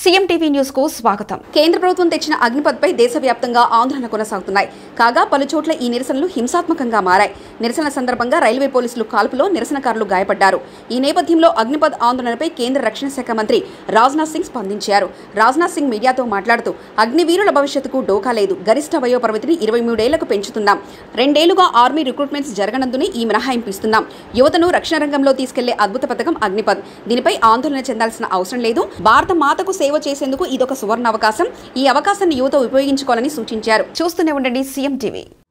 CM TV news కు స్వాగతం కేంద్ర ప్రభుత్వం తెచ్చిన అగ్నిపథ్పై దేశవ్యాప్తంగా ఆందోళన కొనసాగుతున్నాయి కాగా పలు చోట్ల ఈ నిరసనలు హింసాత్మకంగా మారాయి నిరసన సందర్భంగా రైల్వే పోలీసులు కాల్పులో నిరసనకారులు గాయపడ్డారు ఈ నేపథ్యంలో అగ్నిపథ్ ఆందోళనపై కేంద్ర రక్షణ శాఖ మంత్రి రాజ్నాథ్ సింగ్ స్పందించారు రాజ్నాథ్ సింగ్ మీడియాతో మాట్లాడుతూ అగ్నివీరుల భవిష్యత్తుకు డోకా లేదు గరిష్ట వయోపరిమితిని ఇరవై మూడేళ్లకు పెంచుతున్నాం రెండేళ్లుగా ఆర్మీ రిక్రూట్మెంట్స్ జరగనందునే ఈ మినహాయింపు ఇస్తున్నాం యువతను రక్షణ రంగంలో తీసుకెళ్లే అద్భుత పథకం అగ్నిపథ్ దీనిపై ఆందోళన చెందాల్సిన అవసరం లేదు భారత మాతకు సేవ చేసేందుకు ఇదొక సువర్ణ అవకాశం ఈ అవకాశాన్ని యువత ఉపయోగించుకోవాలని సూచించారు చూస్తూనే ఉండండి సీఎం టీవీ